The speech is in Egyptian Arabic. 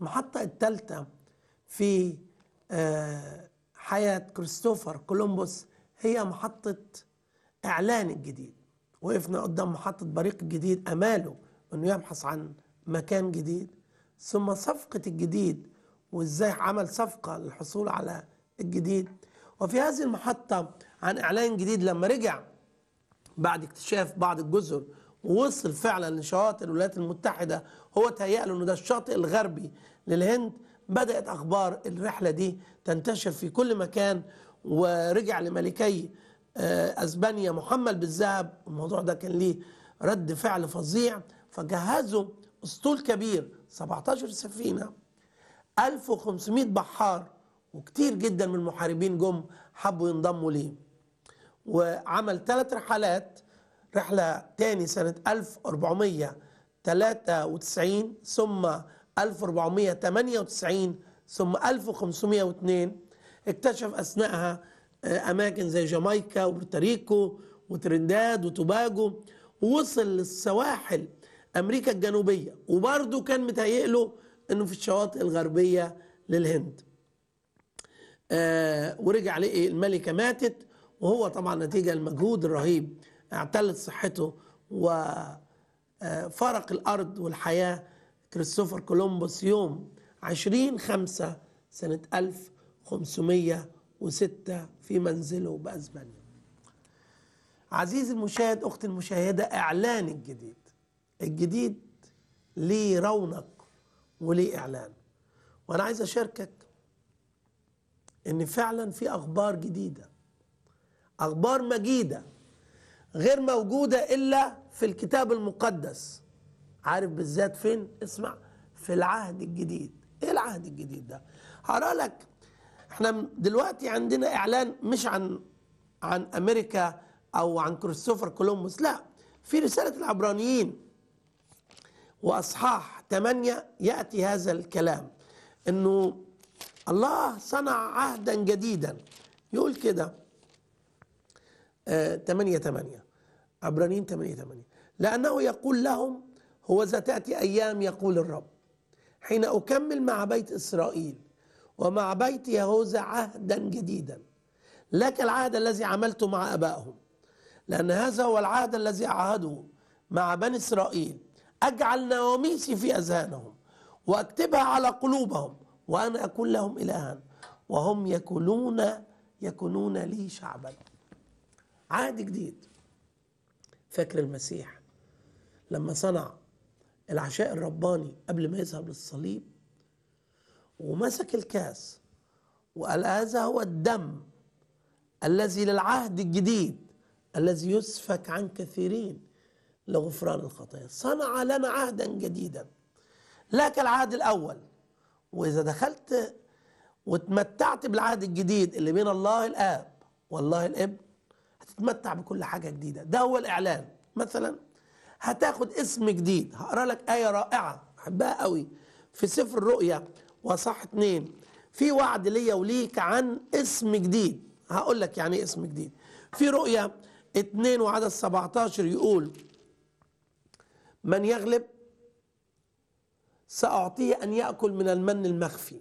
المحطة الثالثة في آه، حياة كريستوفر كولومبوس هي محطة إعلان الجديد وقفنا قدام محطة بريق الجديد أماله أنه يبحث عن مكان جديد ثم صفقة الجديد وإزاي عمل صفقة للحصول على الجديد وفي هذه المحطة عن إعلان جديد لما رجع بعد اكتشاف بعض الجزر ووصل فعلا لشواطئ الولايات المتحدة هو تهيأ له انه ده الشاطئ الغربي للهند بدأت أخبار الرحلة دي تنتشر في كل مكان ورجع لملكي آه، أسبانيا محمل بالذهب الموضوع ده كان ليه رد فعل فظيع فجهزوا اسطول كبير 17 سفينة 1500 بحار وكتير جدا من المحاربين جم حبوا ينضموا ليه وعمل ثلاث رحلات رحلة تاني سنة 1493 ثم 1498 ثم 1502 اكتشف أثناءها آه، أماكن زي جامايكا وبورتوريكو وترنداد وتوباجو ووصل للسواحل أمريكا الجنوبية وبرضه كان متهيئ له إنه في الشواطئ الغربية للهند آه، ورجع لقي الملكة ماتت وهو طبعا نتيجة المجهود الرهيب اعتلت صحته وفارق الأرض والحياة كريستوفر كولومبوس يوم 20 5 سنة 1506 في منزله بأسبانيا عزيزي المشاهد أختي المشاهدة إعلان الجديد الجديد ليه رونق وليه إعلان وأنا عايز أشاركك إن فعلا في أخبار جديدة أخبار مجيدة غير موجودة إلا في الكتاب المقدس عارف بالذات فين اسمع في العهد الجديد ايه العهد الجديد ده هقرا لك احنا دلوقتي عندنا اعلان مش عن عن امريكا او عن كريستوفر كولومبوس لا في رسالة العبرانيين واصحاح 8 ياتي هذا الكلام انه الله صنع عهدا جديدا يقول كده آه 8 8 عبرانيين 8 8 لأنه يقول لهم هو ذا تأتي أيام يقول الرب حين أكمل مع بيت إسرائيل ومع بيت يهوذا عهدا جديدا لك العهد الذي عملته مع أبائهم لأن هذا هو العهد الذي عهده مع بني إسرائيل أجعل نواميسي في أذهانهم وأكتبها على قلوبهم وأنا أكون لهم إلها وهم يكونون يكونون لي شعبا عهد جديد فاكر المسيح لما صنع العشاء الرباني قبل ما يذهب للصليب ومسك الكاس وقال هذا هو الدم الذي للعهد الجديد الذي يسفك عن كثيرين لغفران الخطايا صنع لنا عهدا جديدا لا كالعهد الاول واذا دخلت وتمتعت بالعهد الجديد اللي بين الله الاب والله الابن هتتمتع بكل حاجه جديده ده هو الاعلان مثلا هتاخد اسم جديد هقرا لك ايه رائعه احبها قوي في سفر الرؤيا وصح اتنين في وعد ليا وليك عن اسم جديد هقول لك يعني ايه اسم جديد في رؤيا اتنين وعدد 17 يقول من يغلب سأعطيه أن يأكل من المن المخفي